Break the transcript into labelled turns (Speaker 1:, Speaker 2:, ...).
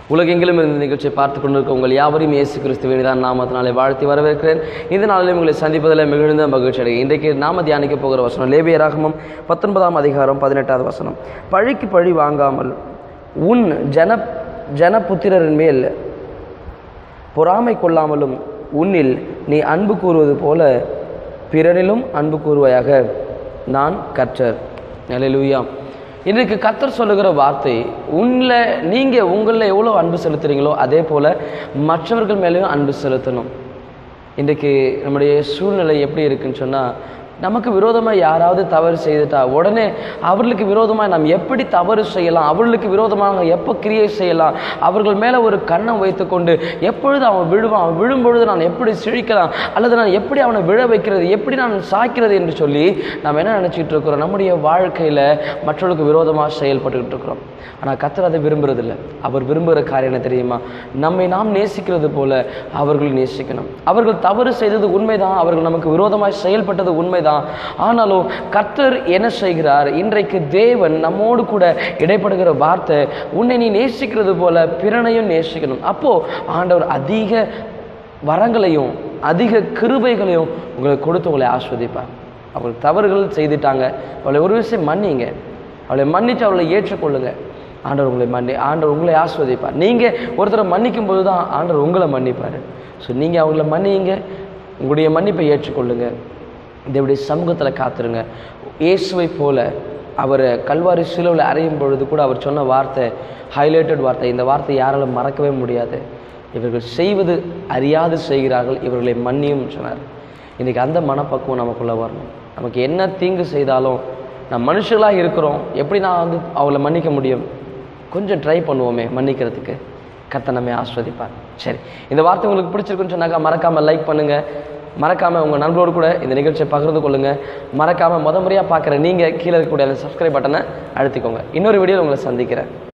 Speaker 1: உலகெங்கிலும் இருந்த நிகழ்ச்சியை பார்த்து கொண்டிருக்க உங்கள் யாவரையும் இயேசு கிறிஸ்துவின் தான் நாமத்தினாலே வாழ்த்தி வரவேற்கிறேன் இந்த நாளிலும் உங்களை சந்திப்பதில் மிகுந்த மகிழ்ச்சி அடைகிறேன் இன்றைக்கு நாம தியானிக்க போகிற வசனம் லேபிய ராகமம் பத்தொன்பதாம் அதிகாரம் பதினெட்டாவது வசனம் பழிக்கு பழி வாங்காமல் உன் ஜன ஜனபுத்திரரின் மேல் பொறாமை கொள்ளாமலும் உன்னில் நீ அன்பு கூறுவது போல பிறனிலும் அன்பு கூறுவாயாக நான் கற்றர் நிலையிலுயா இன்றைக்கு கத்தர் சொல்லுகிற வார்த்தை உன்னில் நீங்கள் உங்களில் எவ்வளோ அன்பு செலுத்துறீங்களோ அதே போல் மற்றவர்கள் மேலேயும் அன்பு செலுத்தணும் இன்றைக்கு நம்முடைய சூழ்நிலை எப்படி இருக்குன்னு சொன்னால் நமக்கு விரோதமாக யாராவது தவறு செய்துட்டா உடனே அவர்களுக்கு விரோதமாக நாம் எப்படி தவறு செய்யலாம் அவர்களுக்கு விரோதமாக எப்போ கிரியை செய்யலாம் அவர்கள் மேலே ஒரு கண்ணம் வைத்துக்கொண்டு எப்பொழுது அவன் விழுவான் அவன் விழும்பொழுது நான் எப்படி சிழிக்கலாம் அல்லது நான் எப்படி அவனை விழ வைக்கிறது எப்படி நான் சாய்க்கிறது என்று சொல்லி நாம் என்ன நினச்சிட்டு இருக்கிறோம் நம்முடைய வாழ்க்கையில் மற்றவர்களுக்கு விரோதமாக செயல்பட்டுக்கிட்டு இருக்கிறோம் ஆனால் கத்தர் அதை விரும்புறதில்லை அவர் விரும்புகிற காரியம் என்ன தெரியுமா நம்மை நாம் நேசிக்கிறது போல அவர்கள் நேசிக்கணும் அவர்கள் தவறு செய்தது உண்மைதான் அவர்கள் நமக்கு விரோதமாய் செயல்பட்டது உண்மைதான் ஆனாலும் கர்த்தர் என்ன செய்கிறார் இன்றைக்கு தேவன் நம்மோடு கூட இடைப்படுகிற வார்த்தை உன்னை நீ நேசிக்கிறது போல பிறனையும் நேசிக்கணும் அப்போ ஆண்டவர் அதிக வரங்களையும் அதிக கிருபைகளையும் உங்களுக்கு கொடுத்து உங்களை ஆஸ்வதிப்பார் அவர்கள் தவறுகள் செய்துட்டாங்க அவளை ஒரு விஷயம் மன்னிங்க அவளை மன்னித்து அவளை ஏற்றுக்கொள்ளுங்க ஆண்டவர் உங்களை மன்னி ஆண்டவர் உங்களை ஆஸ்வதிப்பார் நீங்கள் ஒருத்தரை மன்னிக்கும் போது தான் ஆண்டவர் உங்களை மன்னிப்பார் ஸோ நீங்கள் அவங்கள மன்னிங்க உங்களுடைய மன்னிப்பை ஏற்றுக்கொள்ளுங்க தேவடைய சமூகத்தில் காத்துருங்க இயேசுவை போல அவர் கல்வாரி சிலுவில் அறையும் பொழுது கூட அவர் சொன்ன வார்த்தை ஹைலைட்டட் வார்த்தை இந்த வார்த்தை யாராலும் மறக்கவே முடியாது இவர்கள் செய்வது அறியாது செய்கிறார்கள் இவர்களை மன்னியும் சொன்னார் இன்றைக்கி அந்த மனப்பக்குவம் நமக்குள்ளே வரணும் நமக்கு என்ன தீங்கு செய்தாலும் நம்ம மனுஷர்களாக இருக்கிறோம் எப்படி நான் வந்து அவங்கள மன்னிக்க முடியும் கொஞ்சம் ட்ரை பண்ணுவோமே மன்னிக்கிறதுக்கு கர்த்தர் நம்மை ஆஸ்வதிப்பார் சரி இந்த வார்த்தை உங்களுக்கு பிடிச்சிருக்குன்னு சொன்னாக்கா மறக்காமல் லைக் பண்ணுங்கள் மறக்காமல் உங்கள் நண்பரோடு கூட இந்த நிகழ்ச்சியை பகிர்ந்து கொள்ளுங்கள் மறக்காமல் முத முறையாக பார்க்குற நீங்கள் கீழே இருக்கக்கூடிய அந்த சப்ஸ்கிரைப் பட்டனை அழுத்திக்கோங்க இன்னொரு வீடியோவில் உங்களை சந்திக்கிறேன்